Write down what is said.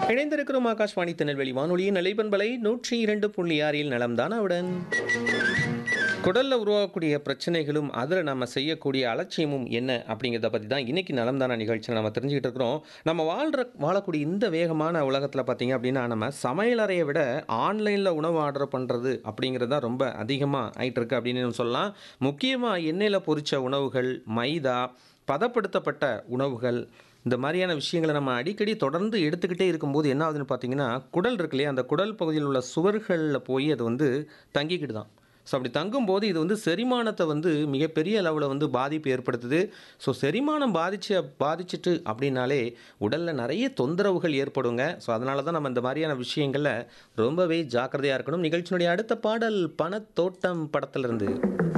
இணைந்திருக்கிறோம் ஆகாஷ்வாணி திருநெல்வேலி வானொலியின் நிலைப்பண்பலை நூற்றி இரண்டு புள்ளி ஆறில் நலம்தானாவுடன் குடல்ல உருவாகக்கூடிய பிரச்சனைகளும் அதில் நம்ம செய்யக்கூடிய அலட்சியமும் என்ன அப்படிங்கிறத பற்றி தான் இன்னைக்கு நலம்தான நிகழ்ச்சியில் நம்ம தெரிஞ்சுக்கிட்டு இருக்கிறோம் நம்ம வாழ்கிற வாழக்கூடிய இந்த வேகமான உலகத்தில் பார்த்தீங்க அப்படின்னா நம்ம சமையலறையை விட ஆன்லைனில் உணவு ஆர்டர் பண்ணுறது அப்படிங்கிறது தான் ரொம்ப அதிகமாக ஆயிட்டு இருக்கு அப்படின்னு நம்ம சொல்லலாம் முக்கியமாக எண்ணெயில் பொரிச்ச உணவுகள் மைதா பதப்படுத்தப்பட்ட உணவுகள் இந்த மாதிரியான விஷயங்களை நம்ம அடிக்கடி தொடர்ந்து எடுத்துக்கிட்டே இருக்கும்போது என்ன ஆகுதுன்னு பார்த்தீங்கன்னா குடல் இருக்கு இல்லையா அந்த குடல் பகுதியில் உள்ள சுவர்களில் போய் அது வந்து தங்கிக்கிட்டு தான் ஸோ அப்படி தங்கும்போது இது வந்து செரிமானத்தை வந்து மிகப்பெரிய அளவில் வந்து பாதிப்பு ஏற்படுத்துது ஸோ செரிமானம் பாதிச்சு பாதிச்சிட்டு அப்படின்னாலே உடலில் நிறைய தொந்தரவுகள் ஏற்படுங்க ஸோ அதனால தான் நம்ம இந்த மாதிரியான விஷயங்களில் ரொம்பவே ஜாக்கிரதையாக இருக்கணும் நிகழ்ச்சியினுடைய அடுத்த பாடல் பணத்தோட்டம் படத்திலிருந்து